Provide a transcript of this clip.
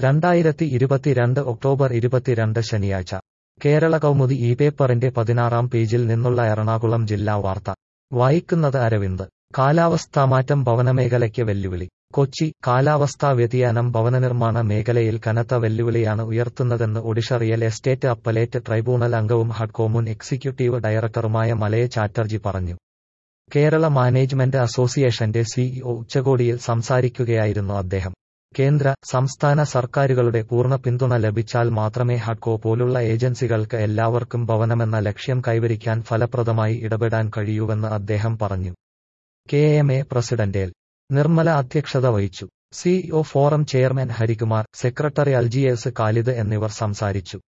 രണ്ടായിരത്തി ഇരുപത്തിരണ്ട് ഒക്ടോബർ ഇരുപത്തിരണ്ട് ശനിയാഴ്ച കേരള കൗമുദി ഈ പേപ്പറിന്റെ പതിനാറാം പേജിൽ നിന്നുള്ള എറണാകുളം ജില്ലാ വാർത്ത വായിക്കുന്നത് അരവിന്ദ് കാലാവസ്ഥാമാറ്റം ഭവനമേഖലയ്ക്ക് വെല്ലുവിളി കൊച്ചി കാലാവസ്ഥാ വ്യതിയാനം ഭവനനിർമ്മാണ മേഖലയിൽ കനത്ത വെല്ലുവിളിയാണ് ഉയർത്തുന്നതെന്ന് Odisha real estate appellate tribunal അംഗവും ഹഡ്കോ മുൻ എക്സിക്യൂട്ടീവ് ഡയറക്ടറുമായ മലയ ചാറ്റർജി പറഞ്ഞു കേരള മാനേജ്മെന്റ് അസോസിയേഷന്റെ സിഇഒ ഉച്ചകോടിയിൽ സംസാരിക്കുകയായിരുന്നു അദ്ദേഹം കേന്ദ്ര സംസ്ഥാന സർക്കാരുകളുടെ പൂർണ്ണ പിന്തുണ ലഭിച്ചാൽ മാത്രമേ ഹഡ്കോ പോലുള്ള ഏജൻസികൾക്ക് എല്ലാവർക്കും ഭവനമെന്ന ലക്ഷ്യം കൈവരിക്കാൻ ഫലപ്രദമായി ഇടപെടാൻ കഴിയൂവെന്ന് അദ്ദേഹം പറഞ്ഞു K M A president L Nirmala അധ്യക്ഷത വഹിച്ചു CEO forum chairman Harikumar secretary Algiers Khalid എന്നിവർ സംസാരിച്ചു